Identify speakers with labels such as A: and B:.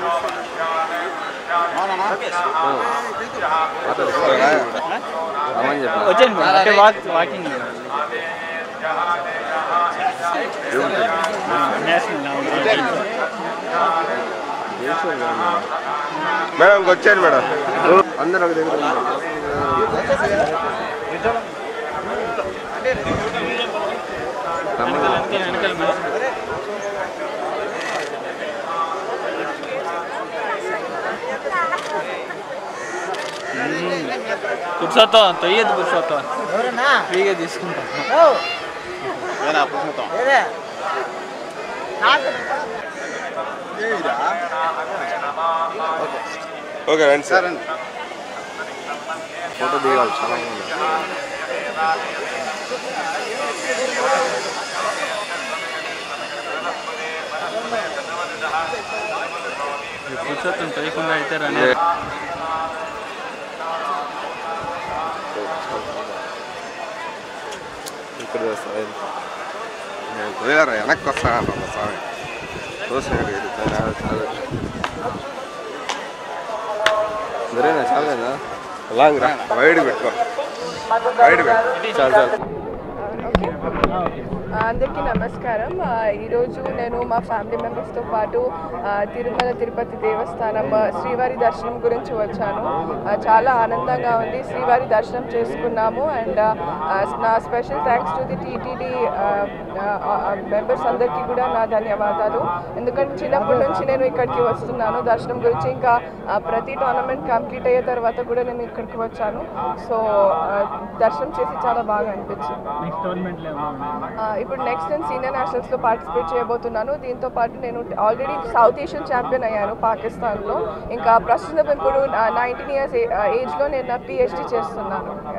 A: రమ్మని చెప్పిన
B: వచ్చేయండి మేడం అంటే వాక్ వాకింగ్ నేషనల్
A: మేడం వచ్చాను మేడం అందరూ ఒక దగ్గర ఉన్నారు. రమ్మని
B: వెనకాల మనిషి కూర్చోతో తొయ్యదు కూర్చోతో ఫ్రీగా తీసుకుంటాం
A: ఓకే రండి సార్ ఫోటో దిగాలి చాలా బాగుంది
B: కూర్చోతాం తొయ్యకుండా అయితే రండి
A: ఇక్కడ వస్తా కుదిగారా వెనక్కి వస్తాను స్వామి చూసాడు సరేనా చాలేనా లాంగ్ రా వైడ్ పెట్టుకో వైడ్ పెట్టు చాలు చాలు
C: అందరికీ నమస్కారం ఆ, ఈరోజు నేను మా ఫ్యామిలీ మెంబర్స్తో పాటు ఆ, తిరుమల తిరుపతి దేవస్థానం ఆ, శ్రీవారి దర్శనం గురించి వచ్చాను ఆ, చాలా ఆనందంగా ఉంది శ్రీవారి దర్శనం చేసుకున్నాము అండ్ నా special thanks to the TTD members అందరికీ కూడా నా ధన్యవాదాలు ఎందుకంటే చిన్నప్పటి నుంచి నేను ఇక్కడికి వస్తున్నాను దర్శనం గురించి ఇంకా ఆ, ప్రతి టోర్నమెంట్ కంప్లీట్ అయ్యే తర్వాత కూడా నేను ఇక్కడికి వచ్చాను సో ఆ, దర్శనం చేసి చాలా బాగా అనిపించింది
B: నెక్స్ట్ టోర్నమెంట్లో
C: ఆ, ఇప్పుడు నెక్స్ట్ నేను సీనియర్ నేషనల్స్లో పార్టిసిపేట్ చేయబోతున్నాను దీంతో పాటు నేను ఆల్రెడీ సౌత్ ఏషియన్ ఛాంపియన్ అయ్యాను పాకిస్తాన్లో ఇంకా ప్రస్తుతం ఇప్పుడు నైన్టీన్ ఇయర్స్ ఏజ్లో నేను నా పిహెచ్డి చేస్తున్నాను